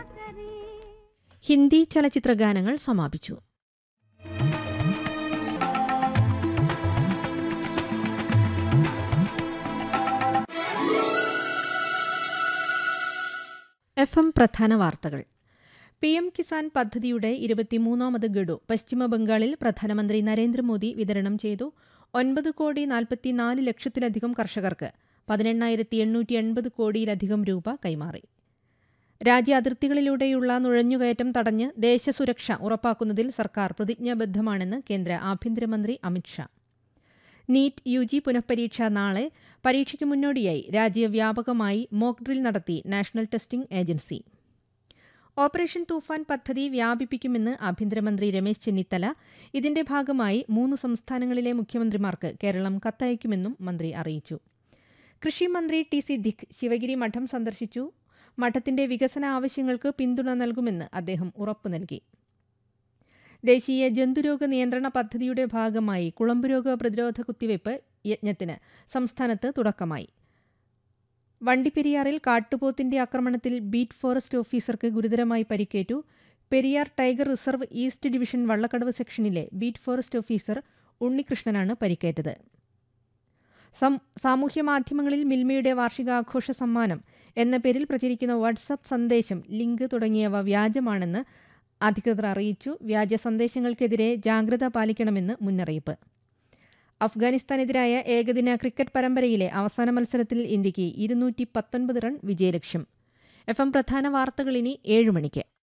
ഹിന്ദി ചലച്ചിത്ര ഗാനങ്ങൾ സമാപിച്ചു എഫ് എം പ്രധാന വാർത്തകൾ പി എം കിസാൻ പദ്ധതിയുടെ ഇരുപത്തിമൂന്നാമത് ഗഡു പശ്ചിമബംഗാളിൽ പ്രധാനമന്ത്രി നരേന്ദ്രമോദി വിതരണം ചെയ്തു ഒൻപത് കോടി നാൽപ്പത്തിനാല് ലക്ഷത്തിലധികം കർഷകർക്ക് പതിനെണ്ണായിരത്തി എണ്ണൂറ്റി എൺപത് കോടിയിലധികം രൂപ കൈമാറി രാജ്യ അതിർത്തികളിലൂടെയുള്ള നുഴഞ്ഞുകയറ്റം തടഞ്ഞ് ദേശസുരക്ഷ ഉറപ്പാക്കുന്നതിൽ സർക്കാർ പ്രതിജ്ഞാബദ്ധമാണെന്ന് കേന്ദ്ര ആഭ്യന്തരമന്ത്രി അമിത്ഷാ നീറ്റ് യു ജി പുനഃപരീക്ഷ നാളെ പരീക്ഷയ്ക്ക് മുന്നോടിയായി രാജ്യവ്യാപകമായി മോക്ക് ഡ്രിൽ നടത്തി national testing agency operation Toofan പദ്ധതി വ്യാപിപ്പിക്കുമെന്ന് ആഭ്യന്തരമന്ത്രി രമേശ് ചെന്നിത്തല ഇതിന്റെ ഭാഗമായി മൂന്ന് സംസ്ഥാനങ്ങളിലെ മുഖ്യമന്ത്രിമാർക്ക് കേരളം കത്തയക്കുമെന്നും മന്ത്രി അറിയിച്ചു കൃഷിമന്ത്രി ടി സി ധിക് ശിവഗിരി മഠം സന്ദർശിച്ചു മഠത്തിന്റെ വികസന ആവശ്യങ്ങൾക്ക് പിന്തുണ നൽകുമെന്ന് അദ്ദേഹം ഉറപ്പു നൽകി ദേശീയ ജന്തുരോഗ നിയന്ത്രണ പദ്ധതിയുടെ ഭാഗമായി കുളമ്പുരോഗ പ്രതിരോധ കുത്തിവയ്പ് യജ്ഞത്തിന് സംസ്ഥാനത്ത് തുടക്കമായി വണ്ടിപ്പെരിയാറിൽ കാട്ടുപോത്തിന്റെ ആക്രമണത്തിൽ ബീറ്റ് ഫോറസ്റ്റ് ഓഫീസർക്ക് ഗുരുതരമായി പരിക്കേറ്റു Periyar tiger reserve east division Vallakkadavu സെക്ഷനിലെ ബീറ്റ് ഫോറസ്റ്റ് ഓഫീസർ ഉണ്ണികൃഷ്ണനാണ് പരിക്കേറ്റത് സാമൂഹ്യ മാധ്യമങ്ങളിൽ മിൽമയുടെ വാർഷികാഘോഷ സമ്മാനം എന്ന പേരിൽ പ്രചരിക്കുന്ന വാട്സപ്പ് സന്ദേശം ലിങ്ക് തുടങ്ങിയവ വ്യാജമാണെന്ന് അധികൃതർ അറിയിച്ചു വ്യാജ സന്ദേശങ്ങൾക്കെതിരെ ജാഗ്രത പാലിക്കണമെന്ന് മുന്നറിയിപ്പ് അഫ്ഗാനിസ്ഥാനെതിരായ ഏകദിന ക്രിക്കറ്റ് പരമ്പരയിലെ അവസാന മത്സരത്തിൽ ഇന്ത്യയ്ക്ക് ഇരുന്നൂറ്റി പത്തൊൻപത് റൺ വിജയലക്ഷ്യം എഫ് എം പ്രധാന വാർത്തകൾ ഇനി ഏഴ് മണിക്ക്